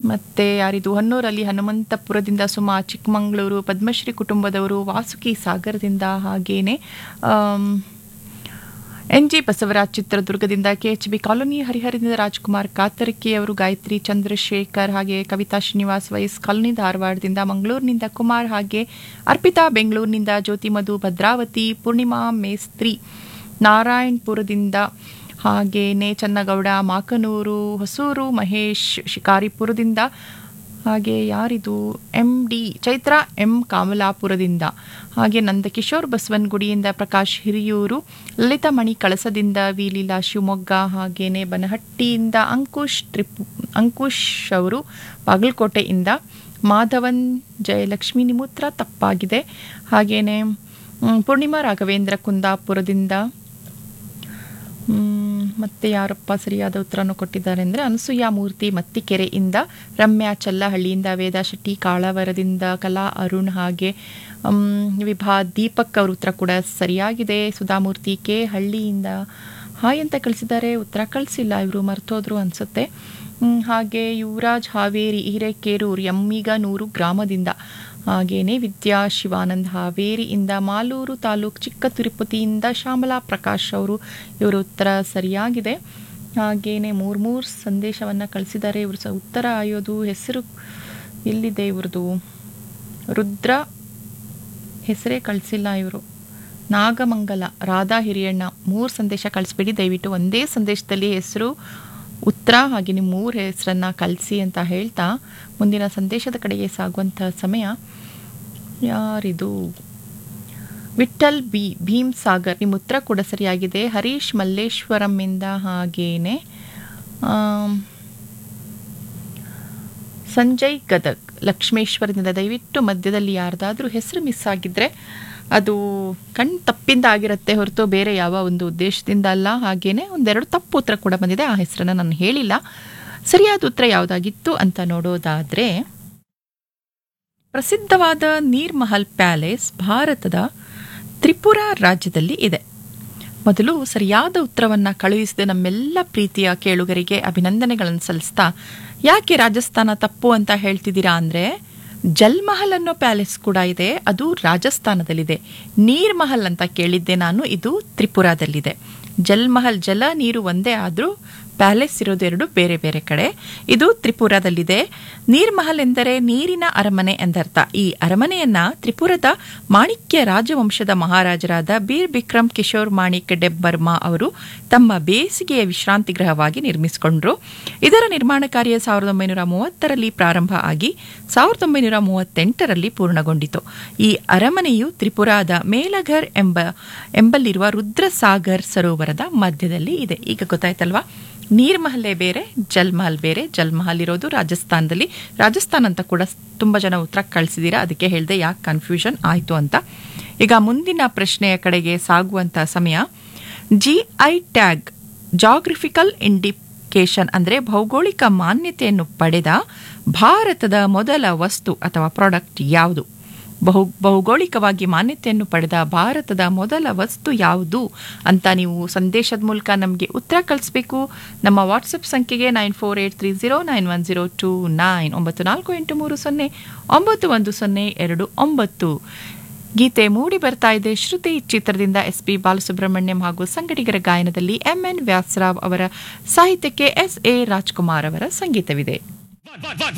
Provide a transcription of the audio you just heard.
ಮತ್ತು ಯಾರಿದು ಹೊನ್ನೂರಲ್ಲಿ ಹನುಮಂತಪುರದಿಂದ ಸುಮಾ ಚಿಕ್ಕಮಗಳೂರು ಪದ್ಮಶ್ರೀ ಕುಟುಂಬದವರು ವಾಸುಕಿ ಸಾಗರದಿಂದ ಹಾಗೇನೆ ಆಮ್, ಎನ್ ಜಿ ಬಸವರಾಜ್ ಚಿತ್ರದುರ್ಗದಿಂದ ಕೆ ಎಚ್ ಬಿ ಕಾಲೋನಿ ಹರಿಹರದಿಂದ ರಾಜ್ಕುಮಾರ್ ಕಾತರಕಿಯವರು ಗಾಯತ್ರಿ ಚಂದ್ರಶೇಖರ್ ಹಾಗೆ ಕವಿತಾ ಶ್ರೀನಿವಾಸ್ ವೈಸ್ ಕಾಲೋನಿ ಧಾರವಾಡದಿಂದ ಮಂಗಳೂರಿನಿಂದ ಕುಮಾರ್ ಹಾಗೆ ಅರ್ಪಿತಾ ಬೆಂಗಳೂರಿನಿಂದ ಜ್ಯೋತಿ ಮಧು ಭದ್ರಾವತಿ ಪೂರ್ಣಿಮಾ ಮೇಸ್ತ್ರಿ ನಾರಾಯಣಪುರದಿಂದ ಹಾಗೇನೆ ಚನ್ನಗೌಡ ಮಾಕನೂರು ಹೊಸೂರು ಮಹೇಶ್ ಶಿಕಾರಿಪುರದಿಂದ ಹಾಗೆ ಯಾರಿದು ಎಂ ಡಿ ಚೈತ್ರ ಎಂ ಕಾಮಲಾಪುರದಿಂದ ಹಾಗೆ ನಂದಕಿಶೋರ್ ಬಸವನಗುಡಿಯಿಂದ ಪ್ರಕಾಶ್ ಹಿರಿಯೂರು ಲಲಿತಮಣಿ ಕಳಸದಿಂದ ವಿ ಲೀಲಾ ಶಿವಮೊಗ್ಗ ಹಾಗೇನೆ ಬನಹಟ್ಟಿಯಿಂದ ಅಂಕುಶ್ ತ್ರಿಪು ಅಂಕುಶ್ ಅವರು ಬಾಗಲಕೋಟೆಯಿಂದ ಮಾಧವನ್ ಜಯಲಕ್ಷ್ಮಿ ನಿಮೂತ್ರ ತಪ್ಪಾಗಿದೆ ಹಾಗೇನೆ ಮ್, ಪೂರ್ಣಿಮಾ ರಾಘವೇಂದ್ರ ಕುಂದಾಪುರದಿಂದ ಮ್, ಮತ್ತೆ ಯಾರಪ್ಪ ಸರಿಯಾದ ಉತ್ತರವನ್ನು ಕೊಟ್ಟಿದ್ದಾರೆ ಅಂದರೆ ಅನಸೂಯ ಮೂರ್ತಿ ಮತ್ತಿಕೆರೆಯಿಂದ ರಮ್ಯಾ ಚಲ್ಲಹಳ್ಳಿಯಿಂದ ವೇದಾ ಶೆಟ್ಟಿ ಕಾಳವರದಿಂದ ಕಲಾ ಅರುಣ್ ಹಾಗೆ ಮ್, ವಿಭಾ ದೀಪಕ್ ಅವ್ರ ಉತ್ತರ ಕೂಡ ಸರಿಯಾಗಿದೆ ಸುಧಾಮೂರ್ತಿ ಕೆ ಹಳ್ಳಿಯಿಂದ ಹಾಯ್ ಅಂತ ಕಳಿಸಿದ್ದಾರೆ ಉತ್ತರ ಕಳಿಸಿಲ್ಲ ಇವರು ಮರ್ತೋದ್ರು ಅನಿಸುತ್ತೆ ಹಾಗೆ ಯುವರಾಜ್ ಹಾವೇರಿ ಹಿರೇಕೇರೂರು ಎಮ್ಮಿಗನೂರು ಗ್ರಾಮದಿಂದ ಹಾಗೇನೆ ವಿದ್ಯಾ ಶಿವಾನಂದ್ ಹಾವೇರಿಯಿಂದ ಮಾಲೂರು ತಾಲೂಕು ಚಿಕ್ಕ ತಿರುಪತಿಯಿಂದ ಶ್ಯಾಮಲಾ ಪ್ರಕಾಶ್ ಅವರು ಇವರ ಉತ್ತರ ಸರಿಯಾಗಿದೆ ಹಾಗೇನೆ ಮೂರು ಮೂರು ಸಂದೇಶವನ್ನು ಕಳಿಸಿದ್ದಾರೆ ಇವರು ಸಹ ಉತ್ತರ ಆಯೋದು ಹೆಸರು ಎಲ್ಲಿದೆ ಇವ್ರದ್ದು ರುದ್ರ ಹೆಸರೇ ಕಳಿಸಿಲ್ಲ ಇವರು ನಾಗಮಂಗಲ ರಾಧಾ ಹಿರಿಯಣ್ಣ ಮೂರು ಸಂದೇಶ ಕಳಿಸ್ಬೇಡಿ ದಯವಿಟ್ಟು ಒಂದೇ ಸಂದೇಶದಲ್ಲಿ ಹೆಸರು ಉತ್ತರ ಹಾಗೆ ನಿಮ್ಮ ಮೂರು ಹೆಸರನ್ನು ಕಳಿಸಿ ಅಂತ ಹೇಳ್ತಾ ಮುಂದಿನ ಸಂದೇಶದ ಕಡೆಗೆ ಸಾಗುವಂಥ ಸಮಯ ಯಾರಿದು ವಿಠಲ್ ಬಿ ಭೀಮ್ ಸಾಗರ್ ನಿಮ್ಮ ಉತ್ತರ ಕೂಡ ಸರಿಯಾಗಿದೆ ಹರೀಶ್ ಮಲ್ಲೇಶ್ವರಮಿಂದ ಹಾಗೇನೆ ಆಮ್, ಸಂಜಯ್ ಗದಗ್ ಲಕ್ಷ್ಮೇಶ್ವರದಿಂದ ದಯವಿಟ್ಟು ಮಧ್ಯದಲ್ಲಿ ಯಾರ್ದಾದ್ರೂ ಹೆಸರು ಮಿಸ್ ಆಗಿದ್ರೆ ಅದು ಕಣ್ ತಪ್ಪಿಂದ ಆಗಿರುತ್ತೆ ಹೊರತು ಬೇರೆ ಯಾವ ಒಂದು ಉದ್ದೇಶದಿಂದ ಅಲ್ಲ ಹಾಗೇನೆ ಒಂದೆರಡು ತಪ್ಪು ಉತ್ತರ ಕೂಡ ಬಂದಿದೆ ಆ ಹೆಸರನ್ನು ನಾನು ಹೇಳಿಲ್ಲ ಸರಿಯಾದ ಉತ್ತರ ಯಾವುದಾಗಿತ್ತು ಅಂತ ನೋಡೋದಾದ್ರೆ ಪ್ರಸಿದ್ಧವಾದ ನೀರ್ಮಹಲ್ ಪ್ಯಾಲೇಸ್ ಭಾರತದ ತ್ರಿಪುರಾ ರಾಜ್ಯದಲ್ಲಿ ಇದೆ ಮೊದಲು ಸರಿಯಾದ ಉತ್ತರವನ್ನು ಕಳುಹಿಸಿದ ನಮ್ಮೆಲ್ಲ ಪ್ರೀತಿಯ ಕೇಳುಗರಿಗೆ ಅಭಿನಂದನೆಗಳನ್ನು ಸಲ್ಲಿಸ್ತಾ ಯಾಕೆ ರಾಜಸ್ಥಾನ ತಪ್ಪು ಅಂತ ಹೇಳ್ತಿದ್ದೀರಾ ಅಂದರೆ ಜಲ್ಮಹಲ್ ಅನ್ನೋ ಪ್ಯಾಲೇಸ್ ಕೂಡ ಇದೆ ಅದು ರಾಜಸ್ಥಾನದಲ್ಲಿದೆ ನೀರ್ಮಹಲ್ ಅಂತ ಕೇಳಿದ್ದೆ ನಾನು ಇದು ತ್ರಿಪುರಾದಲ್ಲಿದೆ ಜಲ್ಮಹಲ್ ಜಲ ನೀರು ಒಂದೇ ಆದರೂ ಪ್ಯಾಲೇಸ್ ಇರೋದು ಎರಡು ಬೇರೆ ಬೇರೆ ಕಡೆ ಇದು ತ್ರಿಪುರಾದಲ್ಲಿದೆ ನೀರ್ಮಹಲ್ ಎಂದರೆ ನೀರಿನ ಅರಮನೆ ಎಂದರ್ಥ ಈ ಅರಮನೆಯನ್ನ ತ್ರಿಪುರದ ಮಾಣಿಕ್ಯ ರಾಜವಂಶದ ಮಹಾರಾಜರಾದ ಬೀರ್ ಬಿಕ್ರಮ್ ಕಿಶೋರ್ ಮಾಣಿಕ್ ಡೆಬ್ಬರ್ಮಾ ಅವರು ತಮ್ಮ ಬೇಸಿಗೆಯ ವಿಶ್ರಾಂತಿ ಗೃಹವಾಗಿ ನಿರ್ಮಿಸಿಕೊಂಡ್ರು ಇದರ ನಿರ್ಮಾಣ ಕಾರ್ಯ ಸಾವಿರದ ಒಂಬೈನೂರ ಮೂವತ್ತರಲ್ಲಿ ಪ್ರಾರಂಭ ಆಗಿ ಸಾವಿರದ ಒಂಬೈನೂರ ಮೂವತ್ತೆಂಟರಲ್ಲಿ ಪೂರ್ಣಗೊಂಡಿತು ಈ ಅರಮನೆಯು ತ್ರಿಪುರಾದ ಮೇಲಘರ್ ಎಂಬ ಎಂಬಲ್ಲಿರುವ ರುದ್ರಸಾಗರ್ ಸರೋವರದ ಮಧ್ಯದಲ್ಲಿ ಇದೆ ಈಗ ಗೊತ್ತಾಯ್ತಲ್ವಾ ನೀರ್ಮಹಲ್ಲೇ ಬೇರೆ ಜಲ್ಮಹಲ್ ಬೇರೆ ಜಲ್ಮಹಲ್ ಇರೋದು ರಾಜಸ್ಥಾನದಲ್ಲಿ ರಾಜಸ್ಥಾನ್ ಅಂತ ಕೂಡ ತುಂಬ ಜನ ಉತ್ತರ ಕಳಿಸಿದ್ದೀರಾ ಅದಕ್ಕೆ ಹೇಳಿದೆ ಯಾಕೆ ಕನ್ಫ್ಯೂಷನ್ ಆಯಿತು ಅಂತ ಈಗ ಮುಂದಿನ ಪ್ರಶ್ನೆಯ ಕಡೆಗೆ ಸಾಗುವಂಥ ಸಮಯ G I tag geographical indication ಅಂದರೆ ಭೌಗೋಳಿಕ ಮಾನ್ಯತೆಯನ್ನು ಪಡೆದ ಭಾರತದ ಮೊದಲ ವಸ್ತು ಅಥವಾ ಪ್ರಾಡಕ್ಟ್ ಯಾವುದು ಬಹು ಭೌಗೋಳಿಕವಾಗಿ ಮಾನ್ಯತೆಯನ್ನು ಪಡೆದ ಭಾರತದ ಮೊದಲ ವಸ್ತು ಯಾವುದು ಅಂತ ನೀವು ಸಂದೇಶದ ಮೂಲಕ ನಮಗೆ ಉತ್ತರ ಕಳಿಸ್ಬೇಕು ನಮ್ಮ ವಾಟ್ಸಪ್ ಸಂಖ್ಯೆಗೆ nine four eight three zero nine one zero two nine ಒಂಬತ್ತು ನಾಲ್ಕು ಎಂಟು ಮೂರು ಸೊನ್ನೆ ಒಂಬತ್ತು ಒಂದು ಸೊನ್ನೆ ಎರಡು ಒಂಬತ್ತು ಗೀತೆ ಮೂಡಿ ಬರ್ತಾ ಇದೆ ಶ್ರುತಿ ಚಿತ್ರದಿಂದ ಎಸ್ ಪಿ ಬಾಲಸುಬ್ರಹ್ಮಣ್ಯಂ ಹಾಗೂ ಸಂಗಡಿಗರ ಗಾಯನದಲ್ಲಿ ಎಂ ಎನ್ ವ್ಯಾಸರಾವ್ ಅವರ ಸಾಹಿತ್ಯಕ್ಕೆ ಎಸ್ ಎ ರಾಜ್ಕುಮಾರ್ ಅವರ ಸಂಗೀತವಿದೆ